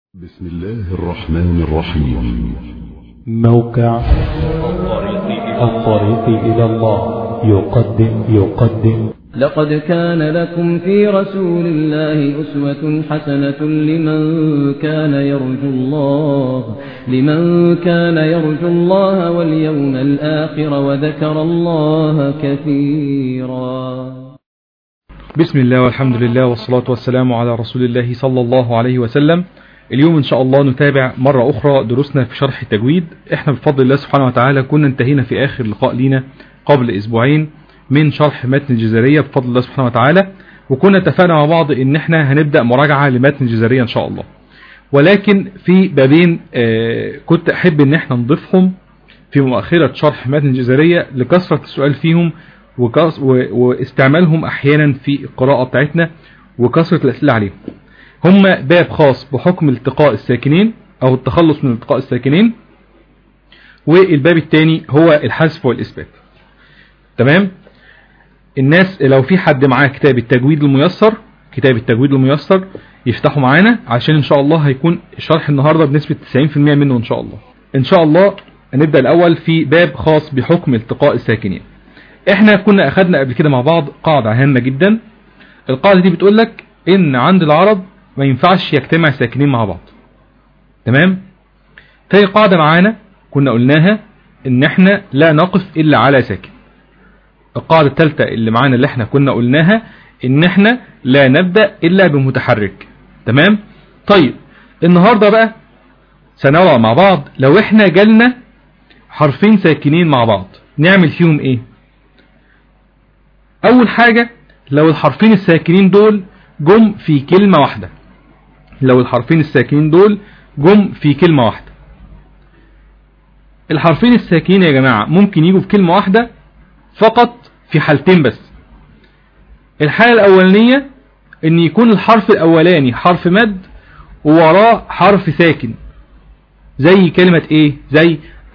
بسم الله الرحمن الرحيم موقع الطريق إلى الله يقدم يقدم لقد كان لكم في رسول الله أسوة حسنة لمن كان يرجو الله لمن كان يرجو الله واليوم الآخر وذكر الله كثيرا بسم الله والحمد لله والصلاة والسلام على رسول الله صلى الله عليه وسلم اليوم إن شاء الله نتابع مرة أخرى دروسنا في شرح التجويد إحنا بفضل الله سبحانه وتعالى كنا انتهينا في آخر لقاء لينا قبل أسبوعين من شرح متن الجزرية بفضل الله سبحانه وتعالى وكنا اتفقنا مع بعض إن إحنا هنبدأ مراجعة لمتن الجزرية إن شاء الله ولكن في بابين آه كنت أحب إن إحنا نضيفهم في مؤخرة شرح متن الجزرية لكثرة السؤال فيهم وكس واستعمالهم أحيانا في القراءة بتاعتنا وكثرة الأسئلة عليهم هم باب خاص بحكم التقاء الساكنين او التخلص من التقاء الساكنين والباب الثاني هو الحذف والإثبات تمام الناس لو في حد معاه كتاب التجويد الميسر كتاب التجويد الميسر يفتحوا معانا عشان ان شاء الله هيكون شرح النهاردة بنسبة 90% منه ان شاء الله ان شاء الله هنبدأ الاول في باب خاص بحكم التقاء الساكنين احنا كنا اخدنا قبل كده مع بعض قاعدة هامة جدا القاعدة دي بتقول لك ان عند العرب ما ينفعش يجتمع ساكنين مع بعض تمام تاني قاعدة معانا كنا قلناها ان احنا لا نقف الا على ساكن القاعدة الثالثة اللي معانا اللي احنا كنا قلناها ان احنا لا نبدأ الا بمتحرك تمام طيب النهاردة بقى سنوع مع بعض لو احنا جالنا حرفين ساكنين مع بعض نعمل فيهم ايه اول حاجة لو الحرفين الساكنين دول جم في كلمة واحدة لو الحرفين الساكنين دول جم في كلمة واحدة الحرفين الساكنين يا جماعة ممكن يجوا في كلمة واحدة فقط في حالتين بس الحالة الأولانية ان يكون الحرف الأولاني حرف مد ووراه حرف ساكن زي كلمة ايه زي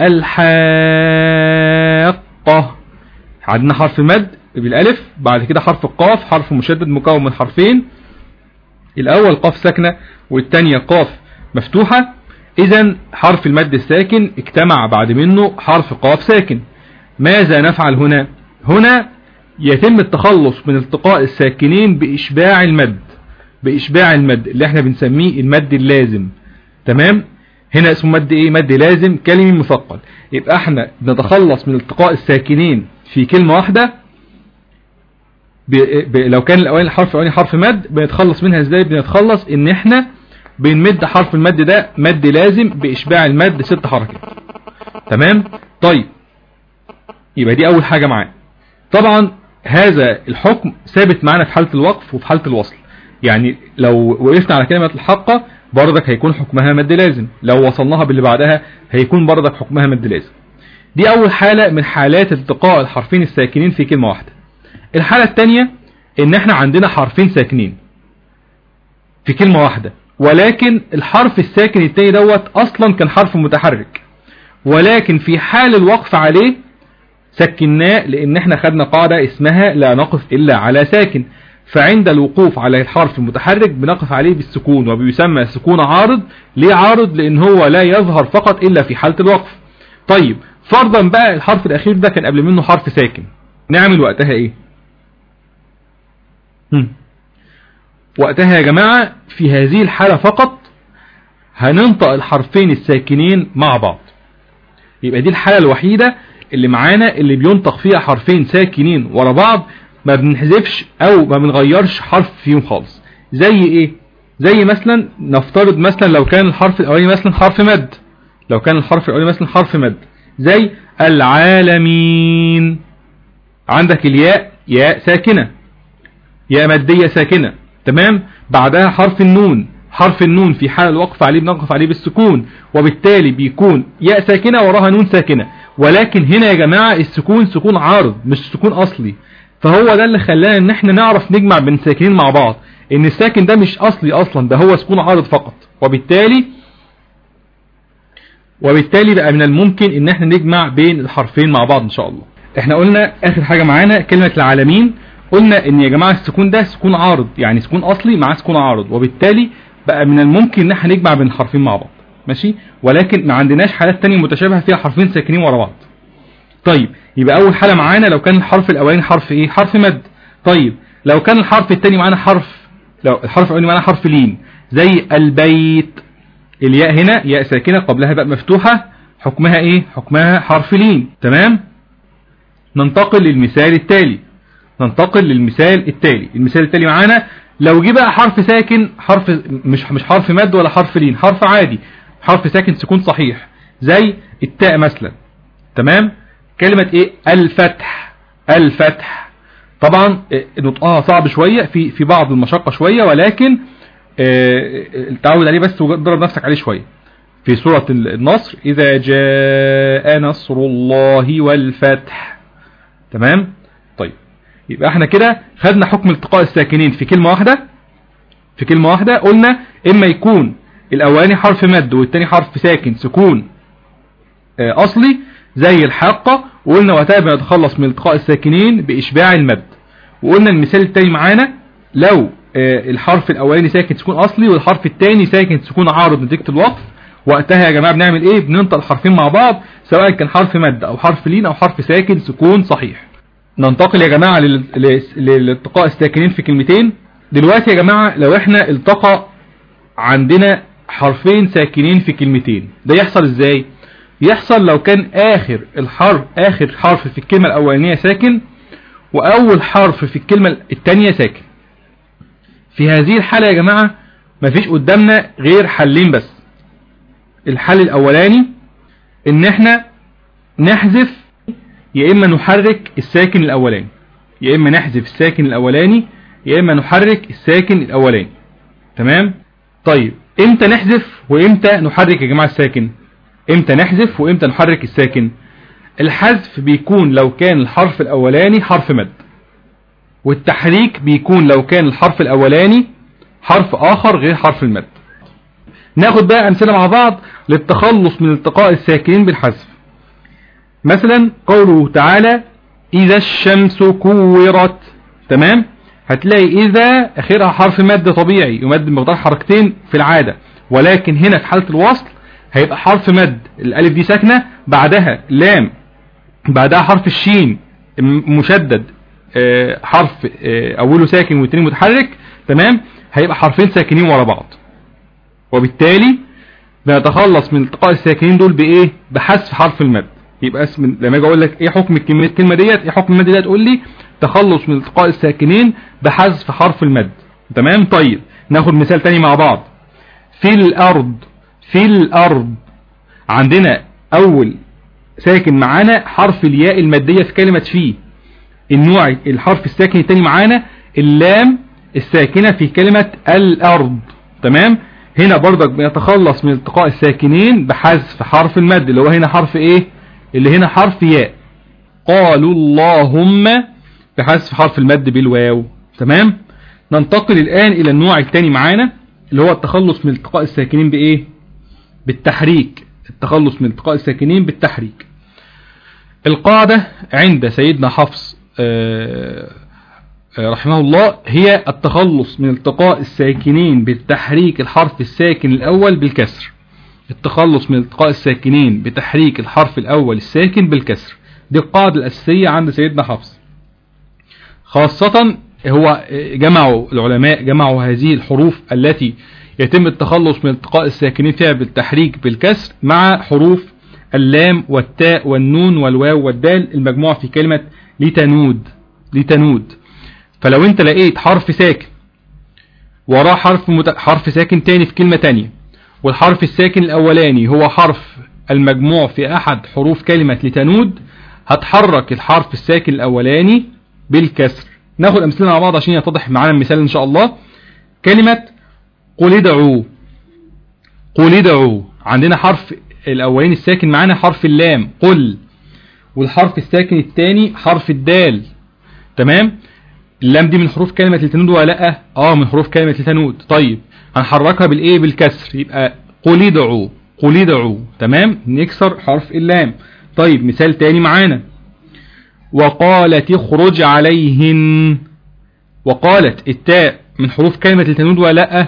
الحاقة عندنا حرف مد بالالف بعد كده حرف القاف حرف مشدد مكون من حرفين الاول قاف ساكنة والتانية قاف مفتوحة اذا حرف المد الساكن اجتمع بعد منه حرف قاف ساكن ماذا نفعل هنا هنا يتم التخلص من التقاء الساكنين باشباع المد باشباع المد اللي احنا بنسميه المد اللازم تمام هنا اسمه مد ايه مد لازم كلمي مثقل يبقى احنا نتخلص من التقاء الساكنين في كلمة واحدة ب... ب... لو كان الاولاني الحرف الاولاني حرف مد بنتخلص منها ازاي بنتخلص ان احنا بنمد حرف المد ده مد لازم باشباع المد ست حركات تمام طيب يبقى دي اول حاجة معانا طبعا هذا الحكم ثابت معانا في حالة الوقف وفي حالة الوصل يعني لو وقفنا على كلمة الحقة بردك هيكون حكمها مد لازم لو وصلناها باللي بعدها هيكون بردك حكمها مد لازم دي اول حالة من حالات التقاء الحرفين الساكنين في كلمة واحدة الحالة التانية ان احنا عندنا حرفين ساكنين في كلمة واحدة ولكن الحرف الساكن التاني دوت اصلا كان حرف متحرك ولكن في حال الوقف عليه سكناه لان احنا خدنا قاعدة اسمها لا نقف الا على ساكن فعند الوقوف على الحرف المتحرك بنقف عليه بالسكون وبيسمى سكون عارض ليه عارض لان هو لا يظهر فقط الا في حالة الوقف طيب فرضا بقى الحرف الاخير ده كان قبل منه حرف ساكن نعمل وقتها ايه هم. وقتها يا جماعة في هذه الحالة فقط هننطق الحرفين الساكنين مع بعض يبقى دي الحالة الوحيدة اللي معانا اللي بينطق فيها حرفين ساكنين ورا بعض ما بنحذفش او ما بنغيرش حرف فيهم خالص زي ايه زي مثلا نفترض مثلا لو كان الحرف الاولاني مثلا حرف مد لو كان الحرف الاولاني مثلا حرف مد زي العالمين عندك الياء ياء ساكنة ياء مادية ساكنة تمام بعدها حرف النون حرف النون في حال الوقف عليه بنقف عليه بالسكون وبالتالي بيكون ياء ساكنة وراها نون ساكنة ولكن هنا يا جماعة السكون سكون عارض مش سكون اصلي فهو ده اللي خلانا ان احنا نعرف نجمع بين ساكنين مع بعض ان الساكن ده مش اصلي اصلا ده هو سكون عارض فقط وبالتالي وبالتالي بقى من الممكن ان احنا نجمع بين الحرفين مع بعض ان شاء الله احنا قلنا اخر حاجة معانا كلمة العالمين قلنا ان يا جماعة السكون ده سكون عارض يعني سكون اصلي مع سكون عارض وبالتالي بقى من الممكن ان احنا نجمع بين الحرفين مع بعض ماشي ولكن ما عندناش حالات تانية متشابهة فيها حرفين ساكنين ورا بعض طيب يبقى اول حالة معانا لو كان الحرف الاولاني حرف ايه حرف مد طيب لو كان الحرف التاني معانا حرف لو الحرف الاولاني معانا حرف لين زي البيت الياء هنا ياء ساكنة قبلها باء مفتوحة حكمها ايه حكمها حرف لين تمام ننتقل للمثال التالي ننتقل للمثال التالي المثال التالي معانا لو جه بقى حرف ساكن حرف مش مش حرف مد ولا حرف لين حرف عادي حرف ساكن سكون صحيح زي التاء مثلا تمام كلمة ايه الفتح الفتح طبعا نطقها صعب شوية في في بعض المشقة شوية ولكن التعود عليه بس وضرب نفسك عليه شوية في سورة النصر إذا جاء نصر الله والفتح تمام طيب يبقى احنا كده خدنا حكم التقاء الساكنين في كلمة واحدة في كلمة واحدة قلنا اما يكون الاولاني حرف مد والتاني حرف ساكن سكون اصلي زي الحاقة وقلنا وقتها بنتخلص من التقاء الساكنين باشباع المد وقلنا المثال التاني معانا لو الحرف الاولاني ساكن سكون اصلي والحرف التاني ساكن سكون عارض نتيجة الوقف وقتها يا جماعة بنعمل ايه بننطق الحرفين مع بعض سواء كان حرف مد او حرف لين او حرف ساكن سكون صحيح ننتقل يا جماعة للالتقاء الساكنين في كلمتين دلوقتي يا جماعة لو احنا التقى عندنا حرفين ساكنين في كلمتين ده يحصل ازاي يحصل لو كان اخر الحرف اخر حرف في الكلمة الاولانية ساكن واول حرف في الكلمة التانية ساكن في هذه الحالة يا جماعة مفيش قدامنا غير حلين بس الحل الاولاني ان احنا نحذف يا اما نحرك الساكن الاولاني يا اما نحذف الساكن الاولاني يا اما نحرك الساكن الاولاني تمام طيب امتى نحذف وامتى نحرك يا جماعة الساكن امتى نحذف وامتى نحرك الساكن الحذف بيكون لو كان الحرف الاولاني حرف مد والتحريك بيكون لو كان الحرف الاولاني حرف اخر غير حرف المد ناخد بقى امثله مع بعض للتخلص من التقاء الساكنين بالحذف مثلا قوله تعالى اذا الشمس كورت تمام هتلاقي اذا اخرها حرف مد طبيعي يمد بمقدار حركتين في العادة ولكن هنا في حالة الوصل هيبقى حرف مد الالف دي ساكنة بعدها لام بعدها حرف الشين مشدد حرف اوله ساكن والتاني متحرك تمام هيبقى حرفين ساكنين ورا بعض وبالتالي بنتخلص من التقاء الساكنين دول بايه بحذف حرف المد يبقى اسم لما اجي اقول لك ايه حكم الكلمه الكلمه ديت ايه حكم المد ديت تقول لي تخلص من التقاء الساكنين بحذف حرف المد تمام طيب ناخد مثال تاني مع بعض في الارض في الارض عندنا اول ساكن معانا حرف الياء الماديه في كلمه في النوع الحرف الساكن التاني معانا اللام الساكنه في كلمه الارض تمام هنا برضك بنتخلص من التقاء الساكنين بحذف حرف المد اللي هو هنا حرف ايه اللي هنا حرف ياء قالوا اللهم بحذف حرف المد بالواو تمام ننتقل الآن إلى النوع الثاني معانا اللي هو التخلص من التقاء الساكنين بإيه بالتحريك التخلص من التقاء الساكنين بالتحريك القاعدة عند سيدنا حفص رحمه الله هي التخلص من التقاء الساكنين بالتحريك الحرف الساكن الأول بالكسر التخلص من التقاء الساكنين بتحريك الحرف الأول الساكن بالكسر دي القاعدة الأساسية عند سيدنا حفص خاصة هو جمعوا العلماء جمعوا هذه الحروف التي يتم التخلص من التقاء الساكنين فيها بالتحريك بالكسر مع حروف اللام والتاء والنون والواو والدال المجموعة في كلمة لتنود لتنود فلو انت لقيت حرف ساكن وراه حرف مت... حرف ساكن تاني في كلمة تانية والحرف الساكن الاولاني هو حرف المجموع في احد حروف كلمة لتنود هتحرك الحرف الساكن الاولاني بالكسر ناخد امثله مع بعض عشان يتضح معانا المثال ان شاء الله كلمة قل ادعوا قل ادعوا عندنا حرف الاولاني الساكن معانا حرف اللام قل والحرف الساكن الثاني حرف الدال تمام اللام دي من حروف كلمة لتنود ولا لا اه من حروف كلمة لتنود طيب هنحركها بالايه بالكسر يبقى قل ادعوا قل ادعوا تمام نكسر حرف اللام طيب مثال تاني معانا وقالت اخرج عليهن وقالت التاء من حروف كلمة لتنود ولا لا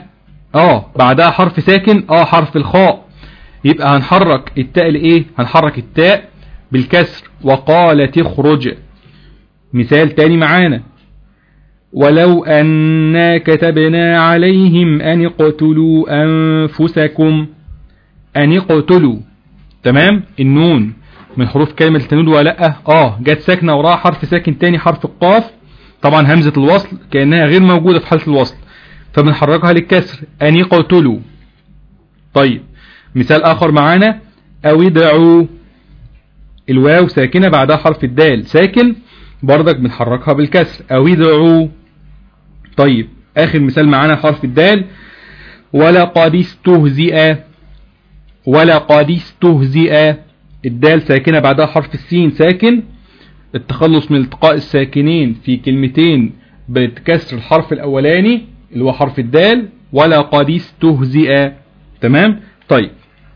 اه بعدها حرف ساكن اه حرف الخاء يبقى هنحرك التاء لايه هنحرك التاء بالكسر وقالت اخرج مثال تاني معانا ولو أنا كتبنا عليهم أن اقتلوا أنفسكم أن اقتلوا تمام النون من حروف كلمة التنود ولا لأ اه جت ساكنة وراها حرف ساكن تاني حرف القاف طبعا همزة الوصل كأنها غير موجودة في حالة الوصل فبنحركها للكسر أن يقتلوا طيب مثال آخر معانا أو ادعوا الواو ساكنة بعدها حرف الدال ساكن برضك بنحركها بالكسر أو ادعوا طيب آخر مثال معانا حرف الدال ولقد استهزئ ولقد استهزئ الدال ساكنة بعدها حرف السين ساكن التخلص من التقاء الساكنين في كلمتين بكسر الحرف الأولاني اللي هو حرف الدال ولقد استهزئ تمام طيب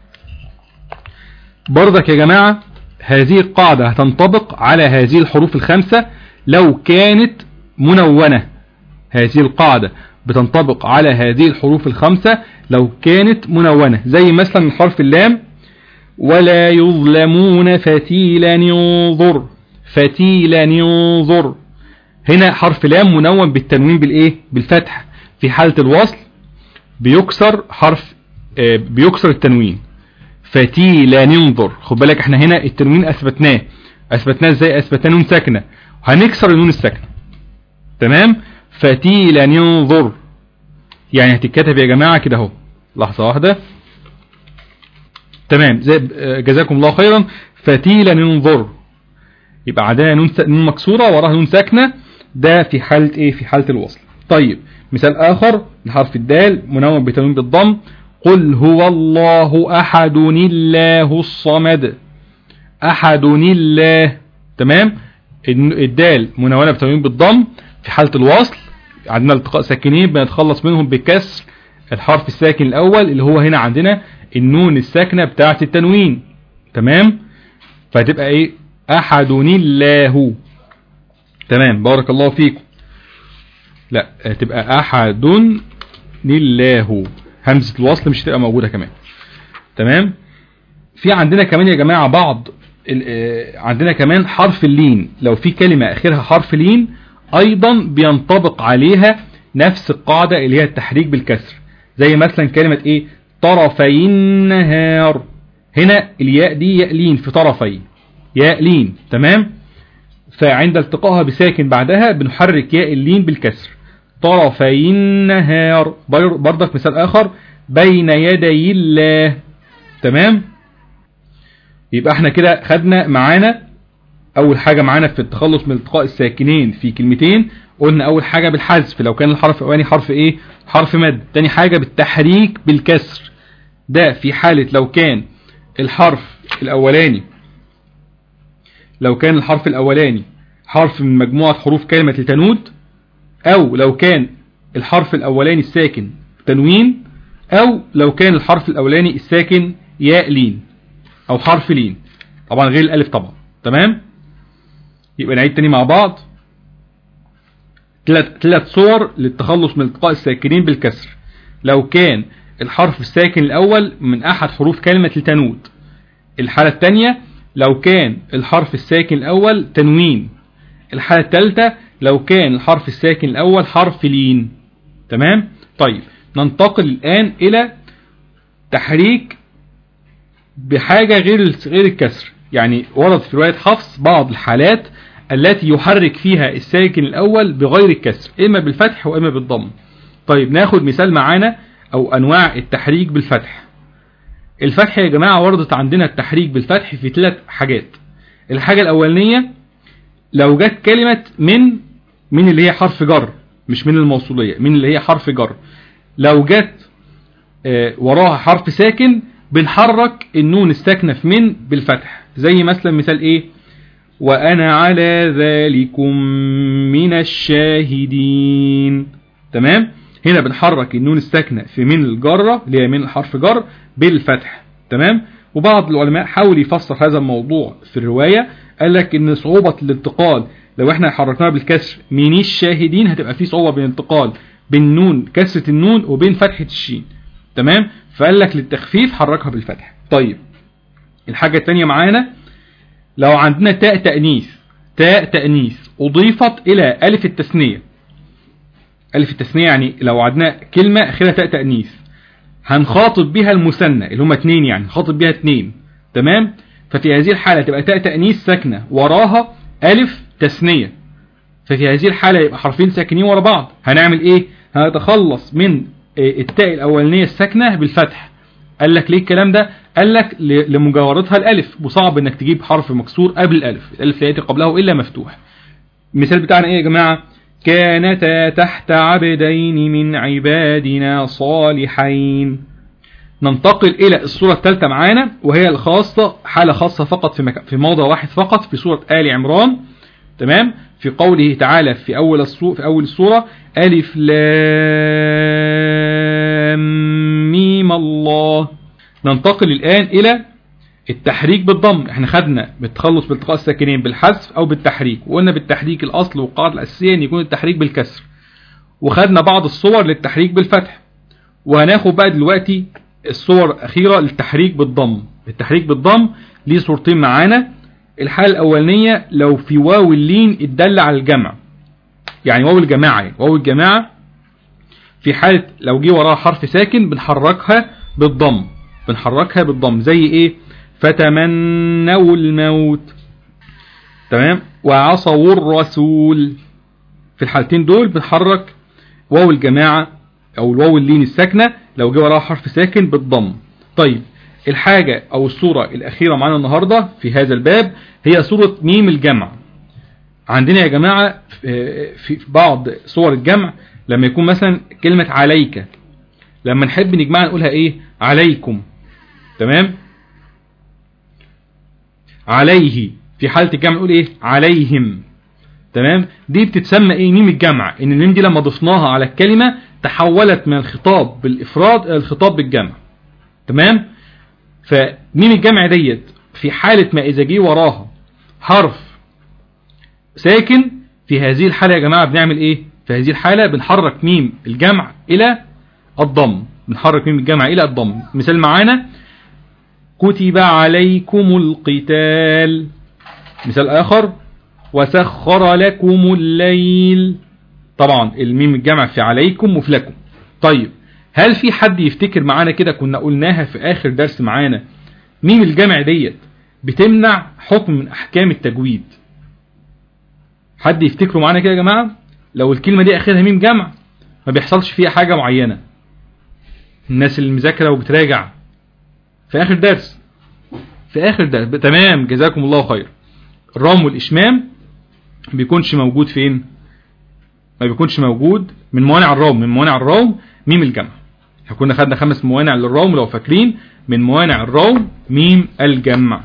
برضك يا جماعة هذه القاعدة هتنطبق على هذه الحروف الخمسة لو كانت منونة هذه القاعدة بتنطبق على هذه الحروف الخمسة لو كانت منونة زي مثلا من حرف اللام ولا يظلمون فتيلا ينظر فتيلا ينظر هنا حرف لام منون بالتنوين بالايه بالفتح في حالة الوصل بيكسر حرف آه، بيكسر التنوين فتيلا ينظر خد بالك احنا هنا التنوين اثبتناه اثبتناه ازاي اثبتناه نون ساكنه هنكسر النون الساكنه تمام فتيلا ينظر يعني هتتكتب يا جماعه كده اهو لحظه واحده تمام زي جزاكم الله خيرا فتيلا ينظر يبقى عندنا نون س- نون مكسوره وراها نون ساكنه ده في حاله ايه في حاله الوصل طيب مثال اخر لحرف الدال منون بتنوين بالضم قل هو الله احد الله الصمد احد الله تمام الن- الدال منونه بتنوين بالضم في حاله الوصل عندنا التقاء ساكنين بنتخلص منهم بكسر الحرف الساكن الاول اللي هو هنا عندنا النون الساكنه بتاعه التنوين تمام فهتبقى ايه احد الله تمام بارك الله فيكم لا تبقى احد لله همزة الوصل مش هتبقى موجودة كمان تمام في عندنا كمان يا جماعة بعض ال- آه، عندنا كمان حرف اللين لو في كلمة اخرها حرف لين ايضا بينطبق عليها نفس القاعدة اللي هي التحريك بالكسر زي مثلا كلمة ايه طرفي النهار هنا الياء دي ياء لين في طرفي ياء لين تمام فعند التقائها بساكن بعدها بنحرك ياء اللين بالكسر طرفي النهار بر- برضك مثال آخر بين يدي الله تمام يبقى احنا كده خدنا معانا اول حاجة معانا في التخلص من التقاء الساكنين في كلمتين قلنا اول حاجة بالحذف لو كان الحرف الاولاني حرف ايه حرف مد تاني حاجة بالتحريك بالكسر ده في حالة لو كان الحرف الاولاني لو كان الحرف الاولاني حرف من مجموعة حروف كلمة التنود او لو كان الحرف الاولاني الساكن تنوين او لو كان الحرف الاولاني الساكن ياء لين او حرف لين طبعا غير الالف طبعا تمام يبقى نعيد تاني مع بعض ثلاث ثلاث صور للتخلص من التقاء الساكنين بالكسر لو كان الحرف الساكن الاول من احد حروف كلمة التنود الحالة الثانية لو كان الحرف الساكن الاول تنوين الحالة الثالثة لو كان الحرف الساكن الأول حرف لين تمام طيب ننتقل الآن إلى تحريك بحاجة غير غير الكسر يعني ورد في رواية حفص بعض الحالات التي يحرك فيها الساكن الأول بغير الكسر إما بالفتح وإما بالضم طيب ناخد مثال معانا أو أنواع التحريك بالفتح الفتح يا جماعة وردت عندنا التحريك بالفتح في ثلاث حاجات الحاجة الأولانية لو جت كلمة من من اللي هي حرف جر مش من الموصولية من اللي هي حرف جر لو جت آه، وراها حرف ساكن بنحرك النون الساكنة في من بالفتح زي مثلا مثال ايه وأنا على ذلكم من الشاهدين تمام هنا بنحرك النون الساكنة في من الجرة اللي هي من الحرف جر بالفتح تمام وبعض العلماء حاول يفسر هذا الموضوع في الرواية قال لك ان صعوبة الانتقال لو احنا حركناها بالكسر من الشاهدين هتبقى في صعوبة بالانتقال بين نون كسرة النون وبين فتحة الشين تمام فقال لك للتخفيف حركها بالفتح طيب الحاجة التانية معانا لو عندنا تاء تأنيث تاء تأنيث أضيفت إلى ألف التثنية ألف التثنية يعني لو عندنا كلمة أخيرا تاء تأنيث هنخاطب بها المثنى اللي هما اتنين يعني نخاطب بها اتنين تمام ففي هذه الحالة تبقى تاء تأنيث ساكنة وراها ألف تثنية ففي هذه الحالة يبقى حرفين ساكنين ورا بعض هنعمل ايه هنتخلص من التاء الأولانية الساكنة بالفتح قال لك ليه الكلام ده قال لك لمجاورتها الألف وصعب انك تجيب حرف مكسور قبل الألف الألف لا يأتي قبله إلا مفتوح المثال بتاعنا ايه يا جماعة كانتا تحت عبدين من عبادنا صالحين ننتقل إلى الصورة الثالثة معانا وهي الخاصة حالة خاصة فقط في, مكان في موضع واحد فقط في سورة آل عمران تمام في قوله تعالى في أول الصورة في أول الصورة ألف لام ميم الله ننتقل الآن إلى التحريك بالضم احنا خدنا بالتخلص بالتقاء الساكنين بالحذف او بالتحريك وقلنا بالتحريك الاصل والقاعده الاساسيه ان يكون التحريك بالكسر وخدنا بعض الصور للتحريك بالفتح وهناخد بقى دلوقتي الصور الاخيره للتحريك بالضم التحريك بالضم ليه صورتين معانا الحاله الاولانيه لو في واو اللين اتدل على الجمع يعني واو الجماعه يعني واو الجماعه في حاله لو جه وراها حرف ساكن بنحركها بالضم بنحركها بالضم زي ايه فتمنوا الموت تمام وعصوا الرسول في الحالتين دول بنحرك واو الجماعة او الواو اللين الساكنة لو جه وراها حرف ساكن بالضم طيب الحاجة او الصورة الاخيرة معانا النهاردة في هذا الباب هي صورة ميم الجمع عندنا يا جماعة في بعض صور الجمع لما يكون مثلا كلمة عليك لما نحب نجمعها نقولها ايه عليكم تمام عليه في حالة الجمع نقول ايه عليهم تمام دي بتتسمى ايه ميم الجمع ان الميم دي لما ضفناها على الكلمة تحولت من الخطاب بالافراد الى الخطاب بالجمع تمام فميم الجمع ديت في حالة ما اذا جه وراها حرف ساكن في هذه الحالة يا جماعة بنعمل ايه في هذه الحالة بنحرك ميم الجمع الى الضم بنحرك ميم الجمع الى الضم مثال معانا كتب عليكم القتال مثال آخر وسخر لكم الليل طبعا الميم الجمع في عليكم وفي لكم طيب هل في حد يفتكر معانا كده كنا قلناها في آخر درس معانا ميم الجمع ديت بتمنع حكم من أحكام التجويد حد يفتكره معانا كده يا جماعة لو الكلمة دي آخرها ميم جمع ما بيحصلش فيها حاجة معينة الناس اللي مذاكرة وبتراجع في آخر درس في آخر درس تمام جزاكم الله خير الرام والإشمام بيكونش موجود فين ما بيكونش موجود من موانع الروم من موانع الروم ميم الجمع احنا كنا خدنا خمس موانع للروم لو فاكرين من موانع الروم ميم الجمع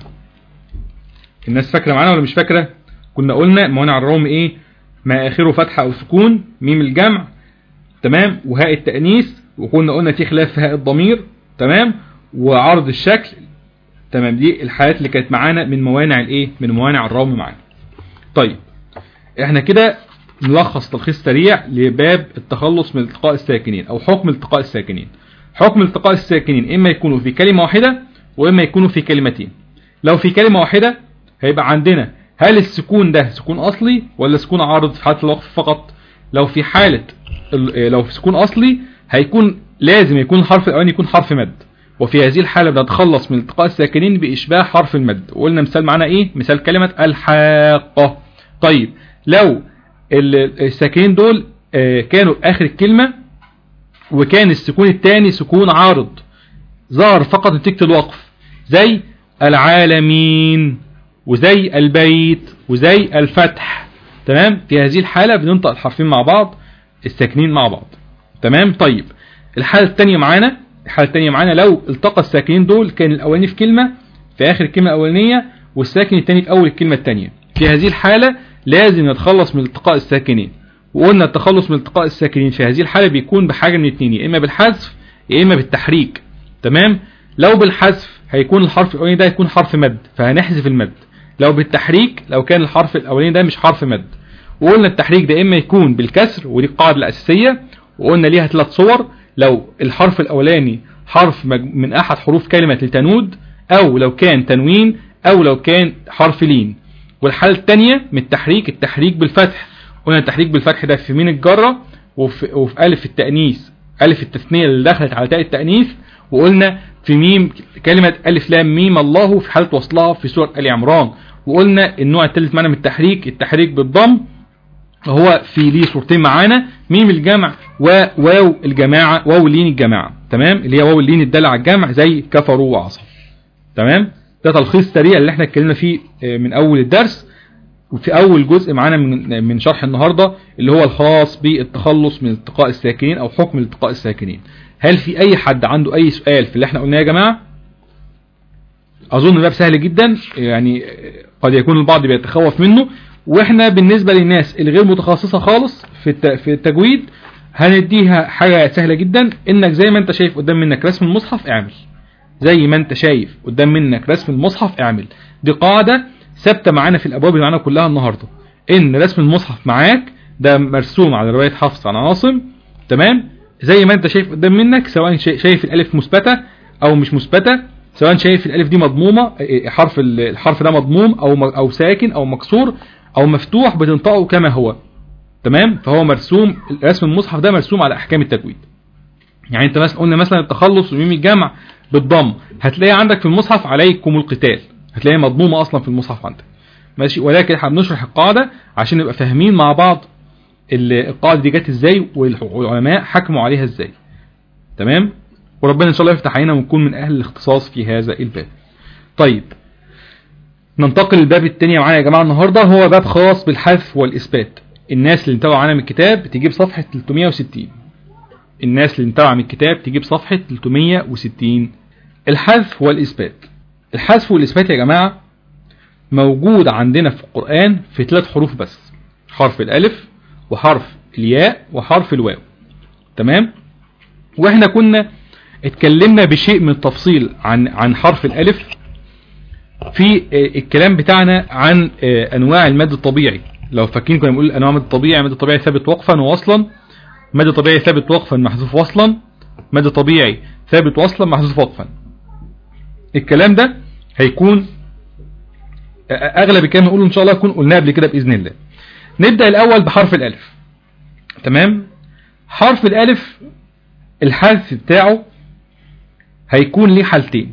الناس فاكرة معانا ولا مش فاكرة كنا قلنا موانع الروم ايه ما اخره فتحة او سكون ميم الجمع تمام وهاء التأنيث وكنا قلنا في خلاف في هاء الضمير تمام وعرض الشكل تمام دي الحالات اللي كانت معانا من موانع الايه من موانع الروم معانا طيب احنا كده نلخص تلخيص سريع لباب التخلص من التقاء الساكنين او حكم التقاء الساكنين حكم التقاء الساكنين اما يكونوا في كلمة واحدة واما يكونوا في كلمتين لو في كلمة واحدة هيبقى عندنا هل السكون ده سكون اصلي ولا سكون عارض في حالة الوقف فقط لو في حالة لو في سكون اصلي هيكون لازم يكون الحرف الاولاني يكون حرف مد وفي هذه الحالة بنتخلص من التقاء الساكنين بإشباه حرف المد وقلنا مثال معنا ايه مثال كلمة الحاقة طيب لو الساكنين دول كانوا اخر الكلمة وكان السكون الثاني سكون عارض ظهر فقط نتيجة الوقف زي العالمين وزي البيت وزي الفتح تمام في هذه الحالة بننطق الحرفين مع بعض الساكنين مع بعض تمام طيب الحالة الثانية معانا الحالة الثانية معانا لو التقى الساكنين دول كان الأولاني في كلمة في آخر الكلمة الأولانية والساكن الثاني في أول الكلمة الثانية في هذه الحالة لازم نتخلص من التقاء الساكنين وقلنا التخلص من التقاء الساكنين في هذه الحالة بيكون بحاجة من اثنين يا إما بالحذف يا إما بالتحريك تمام لو بالحذف هيكون الحرف الأولاني ده هيكون حرف مد فهنحذف المد لو بالتحريك لو كان الحرف الأولاني ده مش حرف مد وقلنا التحريك ده إما يكون بالكسر ودي القاعدة الأساسية وقلنا ليها ثلاث صور لو الحرف الاولاني حرف مج- من احد حروف كلمة لتنود او لو كان تنوين او لو كان حرف لين والحالة الثانية من التحريك التحريك بالفتح قلنا التحريك بالفتح ده في مين الجرة وفي, وفي ألف التأنيث ألف التثنية اللي دخلت على تاء التأنيث وقلنا في ميم كلمة ألف لام ميم الله في حالة وصلها في سورة آل عمران وقلنا النوع الثالث معنا من التحريك التحريك بالضم هو في ليه صورتين معانا ميم الجمع وواو الجماعة واو لين الجماعة تمام اللي هي واو اللين الدالة على الجمع زي كفروا وعصوا تمام ده تلخيص سريع اللي احنا اتكلمنا فيه آه، من اول الدرس وفي اول جزء معانا من من شرح النهارده اللي هو الخاص بالتخلص من التقاء الساكنين او حكم التقاء الساكنين هل في اي حد عنده اي سؤال في اللي احنا قلناه يا جماعه اظن الباب سهل جدا يعني قد يكون البعض بيتخوف منه واحنا بالنسبه للناس الغير متخصصه خالص في الت- في التجويد هنديها حاجه سهله جدا انك زي ما انت شايف قدام منك رسم المصحف اعمل زي ما انت شايف قدام منك رسم المصحف اعمل دي قاعده ثابته معانا في الابواب اللي معانا كلها النهارده ان رسم المصحف معاك ده مرسوم على روايه حفص عن عاصم تمام زي ما انت شايف قدام منك سواء شا- شايف الالف مثبته او مش مثبته سواء شايف الالف دي مضمومه اه، حرف ال- الحرف ده مضموم او م- او ساكن او مكسور او مفتوح بتنطقه كما هو تمام فهو مرسوم رسم المصحف ده مرسوم على احكام التجويد يعني انت مثلا قلنا مثلا التخلص وميم الجمع بالضم هتلاقي عندك في المصحف عليكم القتال هتلاقي مضمومه اصلا في المصحف عندك ماشي ولكن احنا بنشرح القاعده عشان نبقى فاهمين مع بعض ال- القاعده دي جت ازاي والعلماء حكموا عليها ازاي تمام وربنا ان شاء الله يفتح علينا ونكون من اهل الاختصاص في هذا الباب طيب ننتقل للباب التاني معانا يا جماعه النهارده هو باب خاص بالحذف والاثبات الناس اللي متابعه معانا من الكتاب تجيب صفحه 360 الناس اللي متابعه من الكتاب تجيب صفحه 360 الحذف والاثبات الحذف والاثبات يا جماعه موجود عندنا في القرآن في ثلاث حروف بس حرف الألف وحرف الياء وحرف الواو تمام واحنا كنا اتكلمنا بشيء من التفصيل عن عن حرف الألف في آه، الكلام بتاعنا عن آه، أنواع المد الطبيعي لو فاكرين كنا بنقول أنواع المد الطبيعي المد الطبيعي ثابت وقفا ووصلا مد طبيعي ثابت وقفا محذوف وصلا مد طبيعي ثابت وصلا محذوف وقفا الكلام ده هيكون اغلب الكلام نقوله ان شاء الله يكون قلناه قبل كده باذن الله نبدا الاول بحرف الالف تمام حرف الالف الحذف بتاعه هيكون ليه حالتين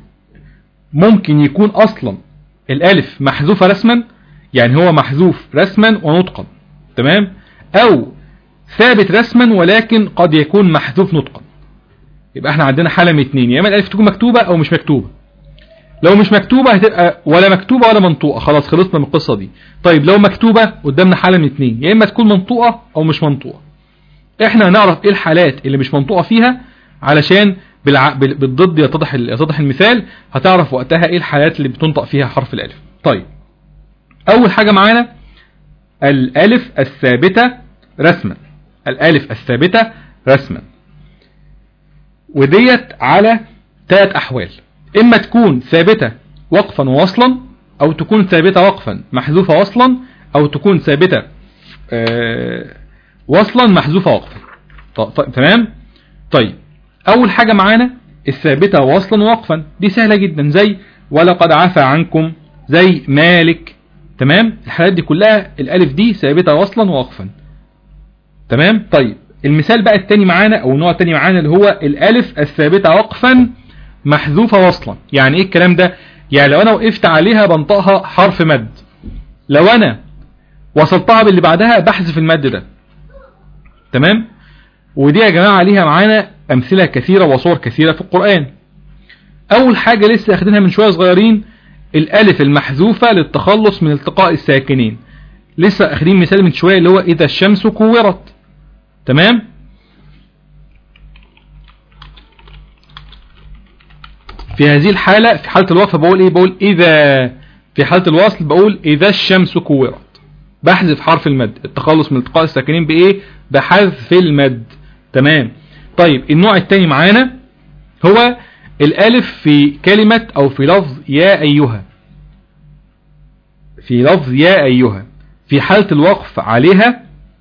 ممكن يكون اصلا الالف محذوفه رسما يعني هو محذوف رسما ونطقا تمام او ثابت رسما ولكن قد يكون محذوف نطقا يبقى احنا عندنا حاله من اتنين يا اما الالف تكون مكتوبه او مش مكتوبه لو مش مكتوبة هتبقى ولا مكتوبة ولا منطوقة خلاص خلصنا من القصة دي طيب لو مكتوبة قدامنا حالة من اتنين يا اما تكون منطوقة او مش منطوقة احنا هنعرف ايه الحالات اللي مش منطوقة فيها علشان بالع... بال- بالضد يتضح ال- يتضح المثال هتعرف وقتها ايه الحالات اللي بتنطق فيها حرف الالف طيب اول حاجة معانا الالف الثابتة رسما الالف الثابتة رسما وديت على ثلاث احوال اما تكون ثابتة وقفا ووصلا او تكون ثابتة وقفا محذوفة وصلا او تكون ثابتة آه، وصلا محذوفة وقفا ط- ط- تمام طيب اول حاجة معانا الثابتة وصلا ووقفا دي سهلة جدا زي ولقد عفى عنكم زي مالك تمام الحالات دي كلها الالف دي ثابتة وصلا ووقفا تمام طيب المثال بقى التاني معانا او النوع التاني معانا اللي هو الالف الثابتة وقفا محذوفة وصلا يعني ايه الكلام ده يعني لو انا وقفت عليها بنطقها حرف مد لو انا وصلتها باللي بعدها بحذف المد ده تمام ودي يا جماعة عليها معانا امثلة كثيرة وصور كثيرة في القرآن اول حاجة لسه اخدينها من شوية صغيرين الالف المحذوفة للتخلص من التقاء الساكنين لسه اخدين مثال من شوية اللي هو اذا الشمس كورت تمام في هذه الحالة في حالة الوقف بقول ايه بقول اذا في حالة الوصل بقول اذا الشمس كورت بحذف حرف المد التخلص من التقاء الساكنين بايه بحذف المد تمام طيب النوع الثاني معانا هو الالف في كلمة او في لفظ يا ايها في لفظ يا ايها في حالة الوقف عليها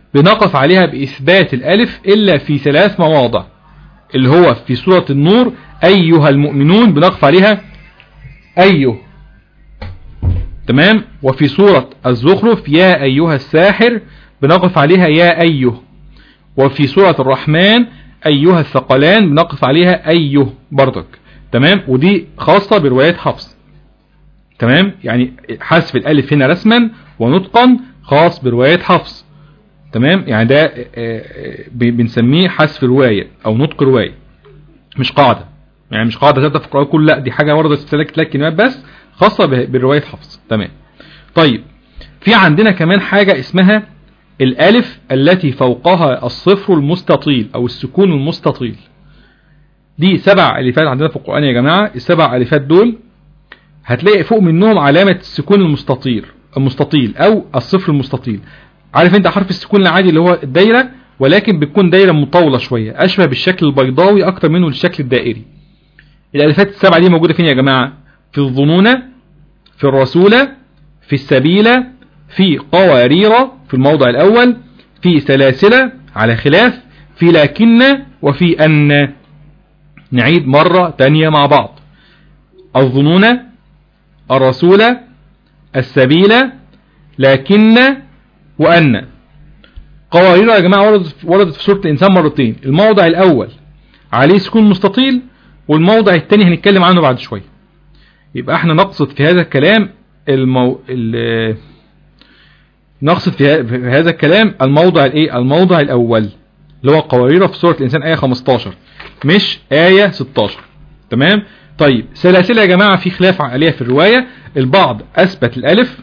بنقف عليها بإثبات الألف إلا في ثلاث مواضع اللي هو في سورة النور أيها المؤمنون بنقف عليها أيه تمام وفي سورة الزخرف يا أيها الساحر بنقف عليها يا أيه وفي سورة الرحمن أيها الثقلان بنقف عليها أيه برضك تمام ودي خاصة بروايات حفص تمام يعني حذف الألف هنا رسما ونطقا خاص بروايات حفص تمام يعني ده آه، آه، بنسميه حذف رواية أو نطق رواية مش قاعدة يعني مش قاعدة ثابتة في القرآن كله لا دي حاجة وردت في ثلاث كلمات بس خاصة برواية حفص تمام طيب في عندنا كمان حاجة اسمها الالف التي فوقها الصفر المستطيل او السكون المستطيل دي سبع الفات عندنا في القرآن يا جماعة السبع الفات دول هتلاقي فوق منهم علامة السكون المستطيل المستطيل او الصفر المستطيل عارف انت حرف السكون العادي اللي هو الدايرة ولكن بتكون دايرة مطولة شوية اشبه بالشكل البيضاوي اكتر منه الشكل الدائري الالفات السبعة دي موجودة فين يا جماعة في الظنونة في الرسولة في السبيلة في قوارير في الموضع الأول في سلاسلة على خلاف في لكن وفي أن نعيد مرة تانية مع بعض الظنون الرسول السبيل لكن وأن قوارير يا جماعة وردت, وردت في سورة الإنسان مرتين الموضع الأول عليه سكون مستطيل والموضع الثاني هنتكلم عنه بعد شوية يبقى احنا نقصد في هذا الكلام المو... نقصد في هذا الكلام الموضع الايه الموضع الاول اللي هو قوارير في سورة الانسان ايه 15 مش ايه 16 تمام طيب سلاسل يا جماعة في خلاف عليها في الرواية البعض اثبت الالف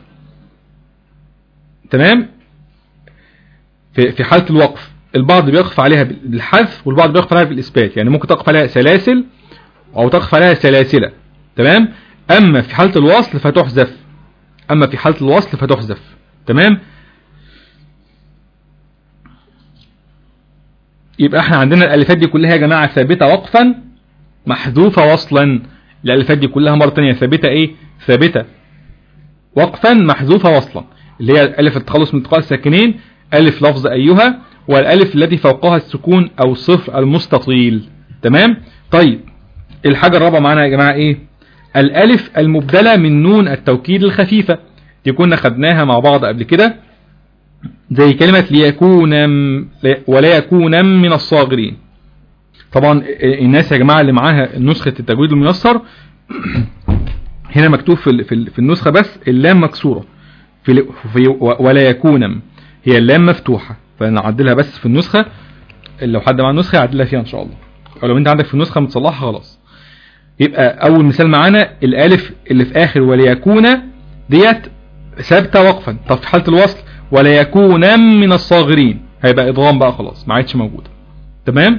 تمام في في حالة الوقف البعض بيقف عليها بالحذف والبعض بيقف عليها بالاثبات يعني ممكن تقف عليها سلاسل او تقف عليها سلاسلة تمام اما في حالة الوصل فتحذف اما في حالة الوصل فتحذف تمام يبقى احنا عندنا الالفات دي كلها يا جماعة ثابتة وقفا محذوفة وصلا الالفات دي كلها مرة تانية ثابتة ايه ثابتة وقفا محذوفة وصلا اللي هي الف التخلص من التقاء الساكنين الف لفظ ايها والالف التي فوقها السكون او الصفر المستطيل تمام طيب الحاجة الرابعة معانا يا جماعة ايه الالف المبدلة من نون التوكيد الخفيفة دي كنا خدناها مع بعض قبل كده زي كلمة ليكون ولا يكون من الصاغرين طبعا الناس يا جماعة اللي معاها نسخة التجويد الميسر هنا مكتوب في في النسخة بس اللام مكسورة في, في ولا يكون هي اللام مفتوحة فنعدلها بس في النسخة لو حد معاه نسخة يعدلها فيها ان شاء الله او لو انت عندك في النسخة متصلحها خلاص يبقى اول مثال معانا الالف اللي في اخر وليكون ديت ثابته وقفا طب في حاله الوصل ولا يكون من الصاغرين هيبقى ادغام بقى خلاص ما عادش موجوده تمام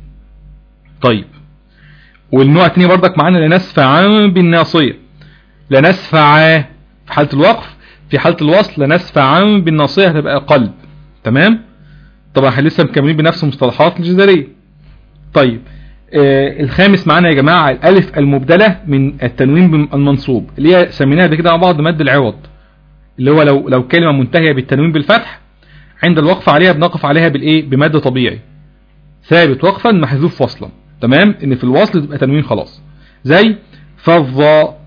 طيب والنوع الثاني بردك معانا لنسفع بالناصيه لنسفع في حاله الوقف في حاله الوصل لنسفع بالناصيه هتبقى قلب تمام طبعا احنا لسه مكملين بنفس المصطلحات الجزريه طيب آه الخامس معانا يا جماعه الالف المبدله من التنوين المنصوب اللي هي سميناها بكده مع بعض مد العوض اللي هو لو لو كلمة منتهية بالتنوين بالفتح عند الوقف عليها بنقف عليها بالايه بمد طبيعي ثابت وقفا محذوف وصلا تمام ان في الوصل تبقى تنوين خلاص زي فظ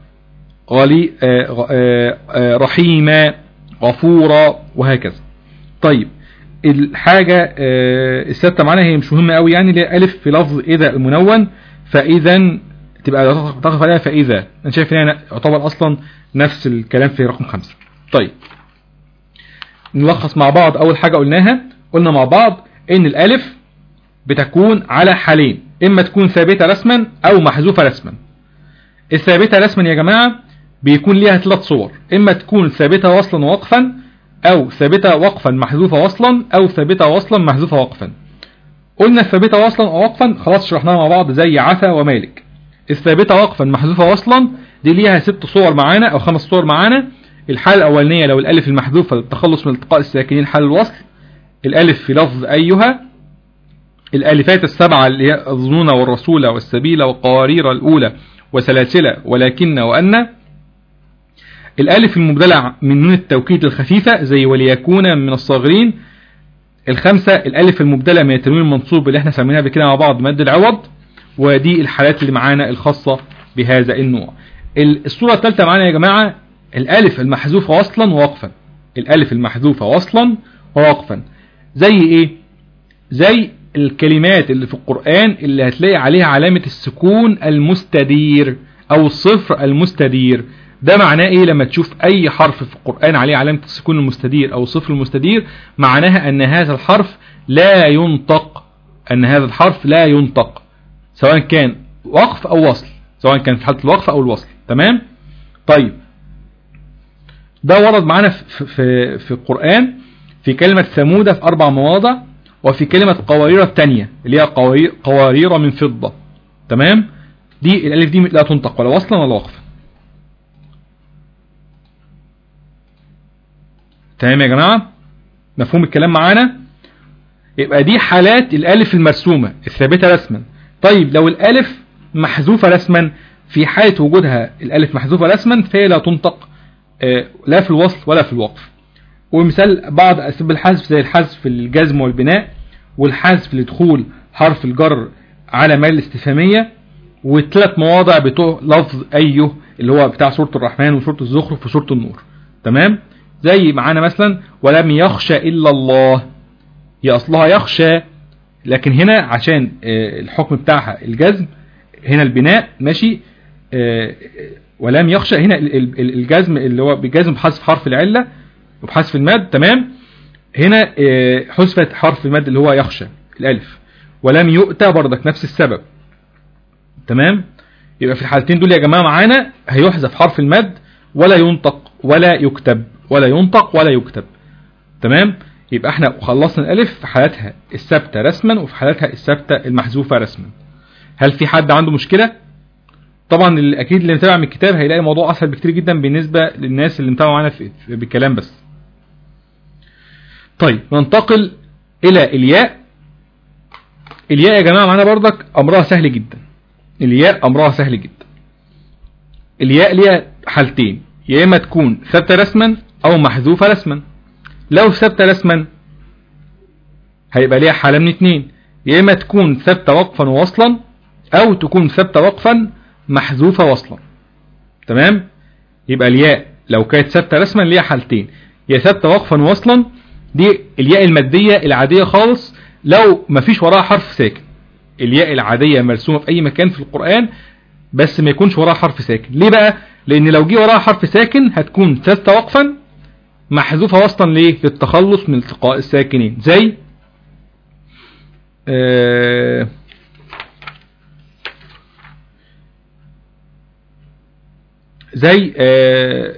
غلي آه آه آه رحيما غفورا وهكذا طيب الحاجة الستة معانا هي مش مهمة قوي يعني اللي ألف في لفظ إذا المنون فإذا تبقى تقف عليها فإذا أنا شايف إن يعتبر أصلا نفس الكلام في رقم خمسة طيب نلخص مع بعض اول حاجة قلناها قلنا مع بعض ان الالف بتكون على حالين اما تكون ثابتة رسما او محذوفة رسما الثابتة رسما يا جماعة بيكون ليها ثلاث صور اما تكون ثابتة وصلا ووقفا او ثابتة وقفا محذوفة وصلا او ثابتة وصلا محذوفة وقفا قلنا الثابتة وصلا ووقفا خلاص شرحناها مع بعض زي عفا ومالك الثابتة وقفا محذوفة وصلا دي ليها ست صور معانا او خمس صور معانا الحالة الأولانية لو الألف المحذوفة للتخلص من التقاء الساكنين حال الوصل الألف في لفظ أيها الألفات السبعة اللي هي الظنون والرسول والسبيل والقوارير الأولى وسلاسل ولكن وأن الألف المبدلة من نون التوكيد الخفيفة زي وليكون من الصاغرين الخمسة الالف المبدلة من التنوين المنصوب اللي احنا سميناها بكده مع بعض مد العوض ودي الحالات اللي معانا الخاصة بهذا النوع الصورة الثالثة معانا يا جماعة الالف المحذوفة وصلا ووقفا الالف المحذوفة وصلا ووقفا زي ايه زي الكلمات اللي في القرآن اللي هتلاقي عليها علامة السكون المستدير او الصفر المستدير ده معناه ايه لما تشوف اي حرف في القرآن عليه علامة السكون المستدير او الصفر المستدير معناها ان هذا الحرف لا ينطق ان هذا الحرف لا ينطق سواء كان وقف او وصل سواء كان في حالة الوقف او الوصل تمام طيب ده ورد معانا في, في, في القرآن في كلمة ثمودة في أربع مواضع وفي كلمة قوارير الثانية اللي هي قوارير من فضة تمام دي الألف دي لا تنطق ولا وصلا ولا وقفا تمام يا جماعة مفهوم الكلام معانا يبقى دي حالات الألف المرسومة الثابتة رسما طيب لو الألف محذوفة رسما في حالة وجودها الألف محذوفة رسما فهي لا تنطق لا في الوصل ولا في الوقف ومثال بعض أسباب الحذف زي الحذف في الجزم والبناء والحذف لدخول حرف الجر على مال الاستفهامية والثلاث مواضع بتوع لفظ أيه اللي هو بتاع سورة الرحمن وسورة الزخرف وسورة النور تمام زي معانا مثلا ولم يخشى إلا الله هي أصلها يخشى لكن هنا عشان الحكم بتاعها الجزم هنا البناء ماشي ولم يخشى هنا الجزم اللي هو بجزم بحذف حرف العلة وبحذف المد تمام هنا حذفت حرف المد اللي هو يخشى الالف ولم يؤتى بردك نفس السبب تمام يبقى في الحالتين دول يا جماعة معانا هيحذف حرف المد ولا ينطق ولا يكتب ولا ينطق ولا يكتب تمام يبقى احنا خلصنا الالف في حالاتها الثابتة رسما وفي حالاتها الثابتة المحذوفة رسما هل في حد عنده مشكلة طبعا اكيد اللي متابع من الكتاب هيلاقي الموضوع اسهل بكتير جدا بالنسبة للناس اللي متابعه معانا في بالكلام بس طيب ننتقل الى الياء الياء يا جماعة معانا بردك امرها سهل جدا الياء امرها سهل جدا الياء ليها حالتين يا اما تكون ثابتة رسما او محذوفة رسما لو ثابتة رسما هيبقى ليها حالة من اتنين يا اما تكون ثابتة وقفا ووصلا او تكون ثابتة وقفا محذوفة وصلا تمام يبقى الياء لو كانت ثابتة رسما ليها حالتين يا ثابتة وقفا وصلا دي الياء المادية العادية خالص لو مفيش وراها حرف ساكن الياء العادية مرسومة في اي مكان في القرآن بس ما يكونش وراها حرف ساكن ليه بقى لان لو جه وراها حرف ساكن هتكون ثابتة وقفا محذوفة وصلا ليه للتخلص من التقاء الساكنين زي آه زي آه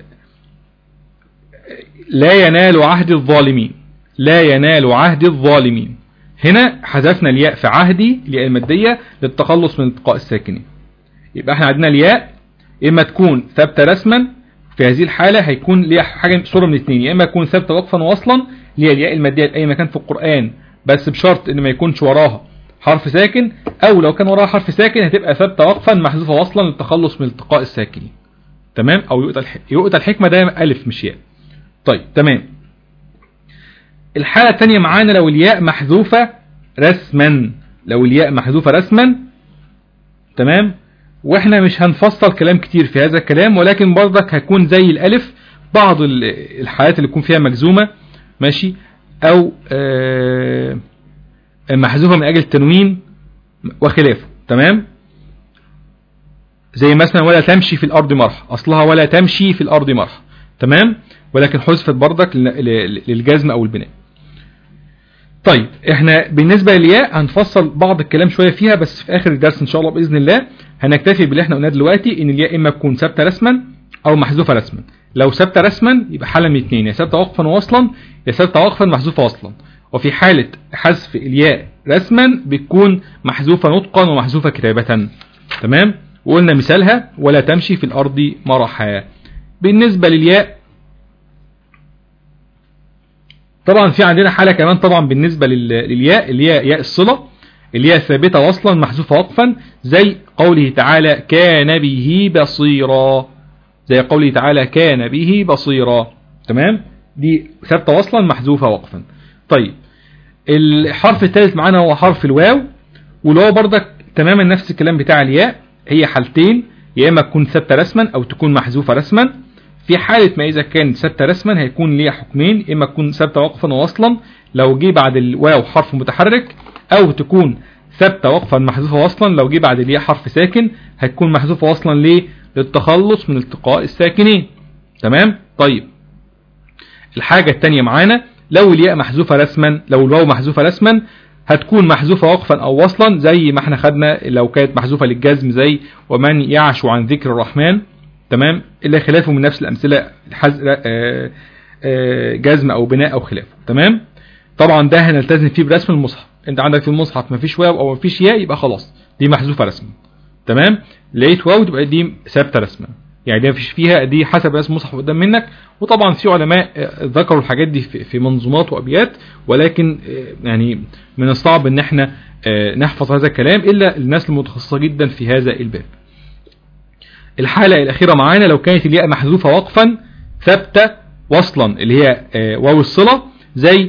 لا ينال عهد الظالمين لا ينال عهد الظالمين هنا حذفنا الياء في عهدي الياء المادية للتخلص من التقاء الساكنين يبقى احنا عندنا الياء اما تكون ثابتة رسما في هذه الحالة هيكون ليها حاجة صورة من اثنين يا اما تكون ثابتة وقفا وصلا اللي هي الياء المادية في اي مكان في القرآن بس بشرط ان ما يكونش وراها حرف ساكن او لو كان وراها حرف ساكن هتبقى ثابتة وقفا محذوفة وصلا للتخلص من التقاء الساكنين تمام او يؤتى يؤتى الحكمة ده الف مش ياء طيب تمام الحالة الثانية معانا لو الياء محذوفة رسما لو الياء محذوفة رسما تمام واحنا مش هنفصل كلام كتير في هذا الكلام ولكن برضك هيكون زي الالف بعض الحالات اللي يكون فيها مجزومة ماشي او آه محذوفة من اجل التنوين وخلافه تمام زي مثلا ولا تمشي في الارض مرح اصلها ولا تمشي في الارض مرح تمام ولكن حذفت برضك للجزم او البناء طيب احنا بالنسبة للياء هنفصل بعض الكلام شوية فيها بس في اخر الدرس ان شاء الله باذن الله هنكتفي باللي احنا قلناه دلوقتي ان الياء اما تكون ثابته رسما او محذوفه رسما لو ثابته رسما يبقى حاله من اثنين يا ثابته وقفا ووصلا يا ثابته وقفا محذوفه وصلا وفي حالة حذف الياء رسما بتكون محذوفه نطقا ومحذوفه كتابة تمام وقلنا مثالها ولا تمشي في الارض مرحا بالنسبة للياء طبعا في عندنا حالة كمان طبعا بالنسبة للياء اللي هي ياء الصلة اللي هي ثابتة وصلا محذوفة وقفا زي قوله تعالى كان به بصيرا زي قوله تعالى كان به بصيرا تمام دي ثابتة وصلا محذوفة وقفا طيب الحرف الثالث معانا هو حرف الواو والواو برضك تماما نفس الكلام بتاع الياء هي حالتين يا اما تكون ثابته رسما او تكون محذوفه رسما في حالة ما إذا كانت ثابتة رسما هيكون ليها حكمين إما تكون ثابتة وقفا ووصلا لو جه بعد الواو حرف متحرك أو تكون ثابتة وقفا محذوفة وصلا لو جه بعد الياء حرف ساكن هتكون محذوفة وصلا ليه؟ للتخلص من التقاء الساكنين تمام؟ طيب الحاجة التانية معانا لو الياء محذوفة رسما لو الواو محذوفة رسما هتكون محذوفة وقفا أو وصلا زي ما احنا خدنا لو كانت محذوفة للجزم زي ومن يعش عن ذكر الرحمن تمام إلا خلافه من نفس الأمثلة حز... آه آه جزم أو بناء أو خلافه تمام طبعا ده هنلتزم فيه برسم المصحف انت عندك في المصحف مفيش واو او مفيش ياء يبقى خلاص دي محذوفة رسما تمام لقيت واو تبقى دي ثابته رسما يعني دي مفيش فيها دي حسب رسم المصحف قدام منك وطبعا في علماء ذكروا الحاجات دي في منظومات وابيات ولكن يعني من الصعب ان احنا نحفظ هذا الكلام الا الناس المتخصصه جدا في هذا الباب الحالة الأخيرة معانا لو كانت الياء محذوفة وقفا ثابتة وصلا اللي هي واو الصلة زي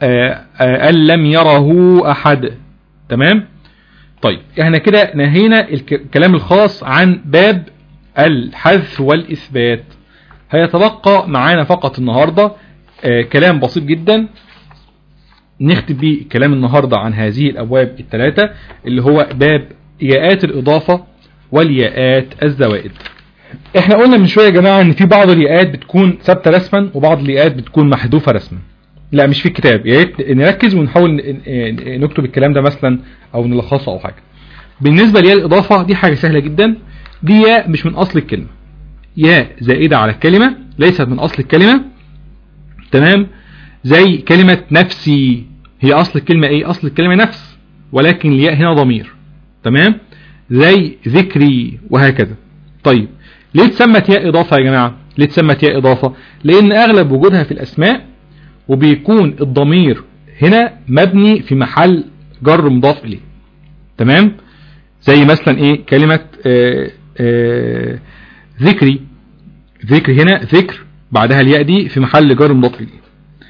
أن لم يره أحد تمام طيب احنا كده نهينا الكلام الخاص عن باب الحذف والإثبات هيتبقى معانا فقط النهاردة كلام بسيط جدا نختم بيه كلام النهاردة عن هذه الأبواب الثلاثة اللي هو باب ياءات الإضافة والياءات الزوائد احنا قلنا من شوية يا جماعة ان في بعض الياءات بتكون ثابتة رسما وبعض الياءات بتكون محذوفة رسما لا مش في الكتاب يا ريت نركز ونحاول نكتب الكلام ده مثلا او نلخصه او حاجة بالنسبة لياء الإضافة دي حاجة سهلة جدا دي ياء مش من أصل الكلمة ياء زائدة على الكلمة ليست من أصل الكلمة تمام زي كلمة نفسي هي أصل الكلمة ايه أصل الكلمة نفس ولكن الياء هنا ضمير تمام زي ذكري وهكذا طيب ليه تسمت ياء إضافة يا جماعة ليه تسمت ياء إضافة لأن أغلب وجودها في الأسماء وبيكون الضمير هنا مبني في محل جر مضاف إليه تمام زي مثلا ايه كلمة آآ آآ ذكري ذكر هنا ذكر بعدها الياء دي في محل جر مضاف إليه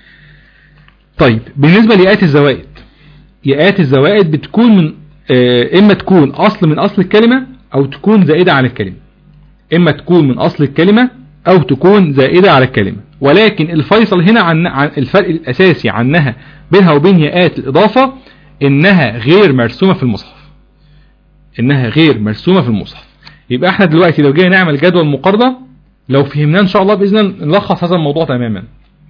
طيب بالنسبة لياءات الزوائد ياءات الزوائد بتكون من اما تكون اصل من اصل الكلمة او تكون زائدة على الكلمة اما تكون من اصل الكلمة او تكون زائدة على الكلمة ولكن الفيصل هنا عن, عن الفرق الاساسي عنها بينها وبين ياءات الاضافة انها غير مرسومة في المصحف انها غير مرسومة في المصحف يبقى احنا دلوقتي لو جينا نعمل جدول مقارنة لو فهمناه ان شاء الله باذن الله نلخص هذا الموضوع تماما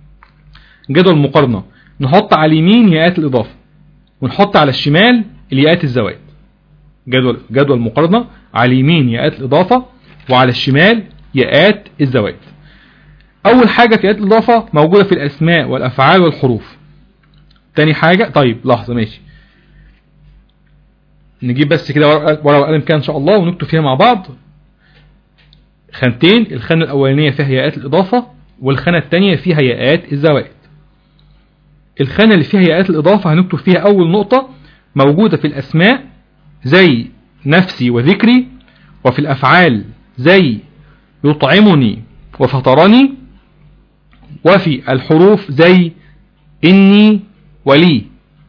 جدول مقارنة نحط على اليمين ياءات الاضافة ونحط على الشمال الياءات الزوائد جدول جدول مقارنة على اليمين ياءات الإضافة وعلى الشمال ياءات الزوائد أول حاجة في ياءات الإضافة موجودة في الأسماء والأفعال والحروف تاني حاجة طيب لحظة ماشي نجيب بس كده ورقة وقلم كده إن شاء الله ونكتب فيها مع بعض خانتين الخانة الأولانية فيها ياءات الإضافة والخانة الثانية فيها ياءات الزوائد الخانة اللي فيها ياءات الإضافة هنكتب فيها أول نقطة موجودة في الأسماء زي نفسي وذكري وفي الأفعال زي يطعمني وفطرني وفي الحروف زي إني ولي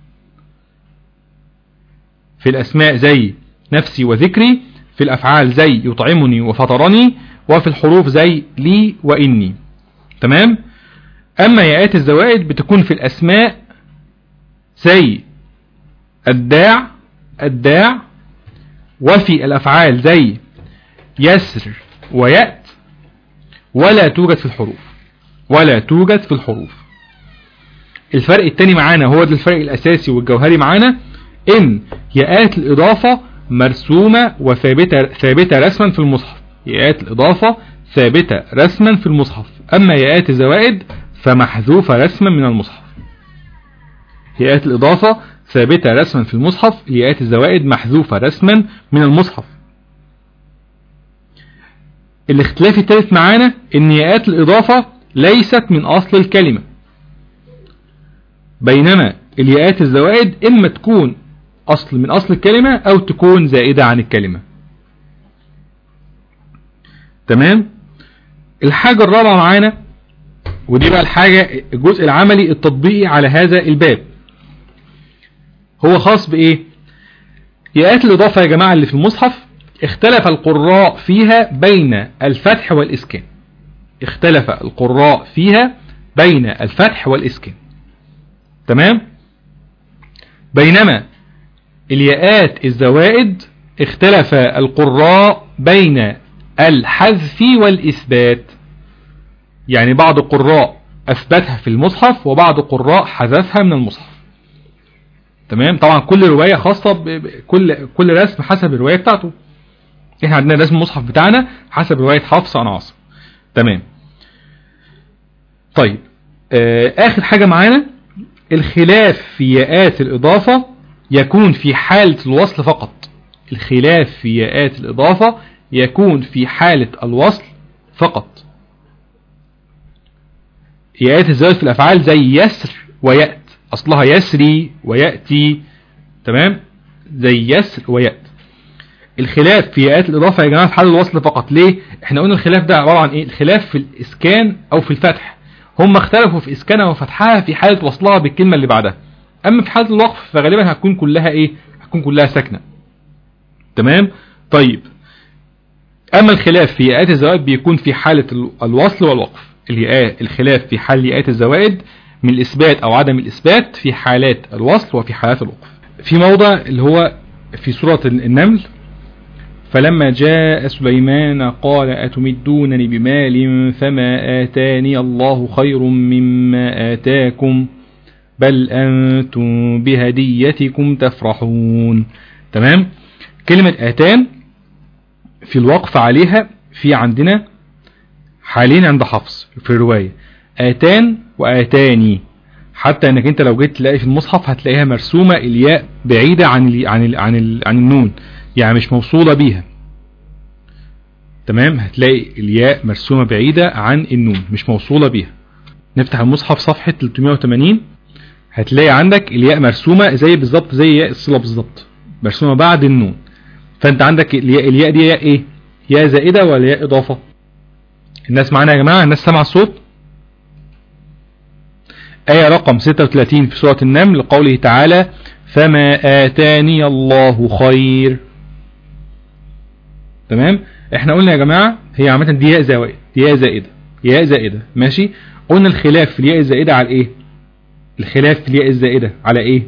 في الأسماء زي نفسي وذكري في الأفعال زي يطعمني وفطرني وفي الحروف زي لي وإني تمام أما ياءات الزوائد بتكون في الأسماء زي الداع الداع وفي الأفعال زي يسر ويأت ولا توجد في الحروف ولا توجد في الحروف الفرق التاني معانا هو ده الفرق الأساسي والجوهري معانا إن ياءات الإضافة مرسومة وثابتة ثابتة رسما في المصحف ياءات الإضافة ثابتة رسما في المصحف أما ياءات الزوائد فمحذوفة رسما من المصحف ياءات الإضافة ثابتة رسما في المصحف ياءات الزوائد محذوفة رسما من المصحف الاختلاف الثالث معانا ان ياءات الإضافة ليست من أصل الكلمة بينما الياءات الزوائد إما تكون أصل من أصل الكلمة أو تكون زائدة عن الكلمة تمام الحاجة الرابعة معانا ودي بقى الحاجة الجزء العملي التطبيقي على هذا الباب هو خاص بايه ياءات الاضافة يا جماعة اللي في المصحف اختلف القراء فيها بين الفتح والاسكان اختلف القراء فيها بين الفتح والاسكان تمام بينما الياءات الزوائد اختلف القراء بين الحذف والإثبات يعني بعض القراء أثبتها في المصحف وبعض القراء حذفها من المصحف تمام طبعا كل رواية خاصة بكل كل رسم حسب الرواية بتاعته احنا عندنا رسم المصحف بتاعنا حسب رواية حفص عن عاصم تمام طيب آه آخر حاجة معانا الخلاف في ياءات الإضافة يكون في حالة الوصل فقط الخلاف في ياءات الإضافة يكون في حالة الوصل فقط ياءات الزواج في الأفعال زي يسر ويأت أصلها يسري ويأتي تمام زي يسر ويأت الخلاف في ياءات الإضافة يا جماعة في حال الوصل فقط ليه احنا قلنا الخلاف ده عبارة عن ايه الخلاف في الإسكان أو في الفتح هم اختلفوا في إسكانها وفتحها في حالة وصلها بالكلمة اللي بعدها أما في حالة الوقف فغالبا هتكون كلها ايه هتكون كلها ساكنة تمام طيب أما الخلاف في ياءات الزوائد بيكون في حالة الوصل والوقف الخلاف في حال ياءات الزوائد من الإثبات أو عدم الإثبات في حالات الوصل وفي حالات الوقف في موضع اللي هو في سورة النمل فلما جاء سليمان قال أتمدونني بمال فما آتاني الله خير مما آتاكم بل أنتم بهديتكم تفرحون تمام كلمة آتان في الوقف عليها في عندنا حالين عند حفص في الرواية آتان وآتاني حتى انك انت لو جيت تلاقي في المصحف هتلاقيها مرسومة الياء بعيدة عن ال عن ال عن, ال عن النون يعني مش موصولة بيها تمام هتلاقي الياء مرسومة بعيدة عن النون مش موصولة بيها نفتح المصحف صفحة 380 هتلاقي عندك الياء مرسومة زي بالظبط زي ياء الصلة بالظبط مرسومة بعد النون فانت عندك الياء, الياء دي ياء ايه ياء زائدة ولا ياء اضافة الناس معانا يا جماعة الناس سمع الصوت آية رقم 36 في سورة النمل قوله تعالى فما آتاني الله خير تمام احنا قلنا يا جماعة هي عامة دي ياء زائدة دي ياء زائدة ياء زائدة ماشي قلنا الخلاف في الياء الزائدة على ايه الخلاف في الياء الزائدة على ايه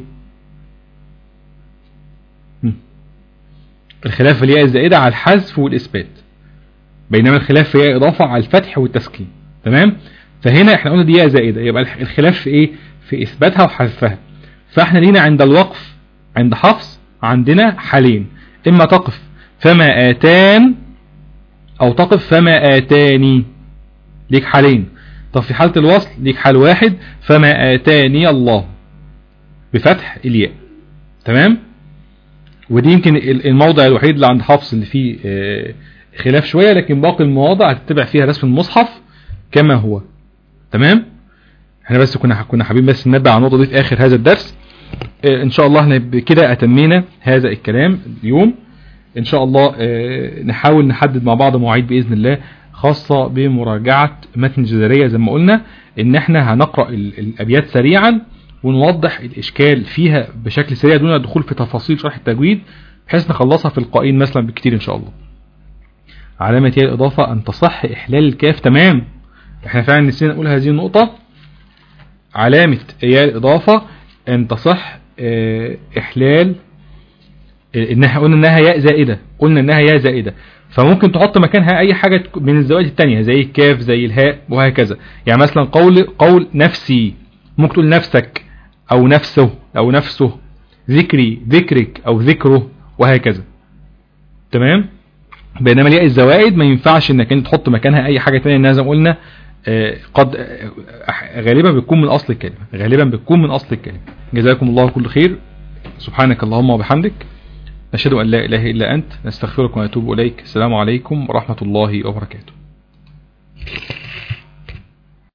الخلاف في الياء الزائدة على الحذف والإثبات بينما الخلاف في ياء إضافة على الفتح والتسكين تمام فهنا احنا قلنا دي ياء زائدة يبقى الخلاف في ايه في إثباتها وحذفها فاحنا لينا عند الوقف عند حفص عندنا حالين إما تقف فما آتان أو تقف فما آتاني ليك حالين طب في حالة الوصل ليك حال واحد فما آتاني الله بفتح الياء تمام ودي يمكن الموضع الوحيد اللي عند حفص اللي فيه خلاف شوية لكن باقي المواضع هتتبع فيها رسم المصحف كما هو تمام احنا بس كنا كنا حابين بس ننبه على النقطة دي في آخر هذا الدرس ان شاء الله احنا بكده اتمينا هذا الكلام اليوم ان شاء الله نحاول نحدد مع بعض مواعيد بإذن الله خاصة بمراجعة متن الجزرية زي ما قلنا ان احنا هنقرأ الابيات سريعا ونوضح الاشكال فيها بشكل سريع دون الدخول في تفاصيل شرح التجويد بحيث نخلصها في القائين مثلا بكتير ان شاء الله علامة ياء الإضافة أن تصح إحلال الكاف تمام احنا فعلا نسينا نقول هذه النقطة علامة ياء الإضافة أن تصح إحلال إنها قلنا إنها ياء زائدة قلنا إنها ياء زائدة فممكن تحط مكانها أي حاجة من الزوائد التانية زي الكاف زي الهاء وهكذا يعني مثلا قول قول نفسي ممكن تقول نفسك أو نفسه أو نفسه ذكري ذكرك أو ذكره وهكذا تمام بينما الياء الزوائد ما ينفعش انك انت تحط مكانها اي حاجة تانية انها زي ما قلنا قد غالبا بتكون من اصل الكلمة غالبا بتكون من اصل الكلمة جزاكم الله كل خير سبحانك اللهم وبحمدك نشهد ان لا اله الا انت نستغفرك ونتوب اليك السلام عليكم ورحمة الله وبركاته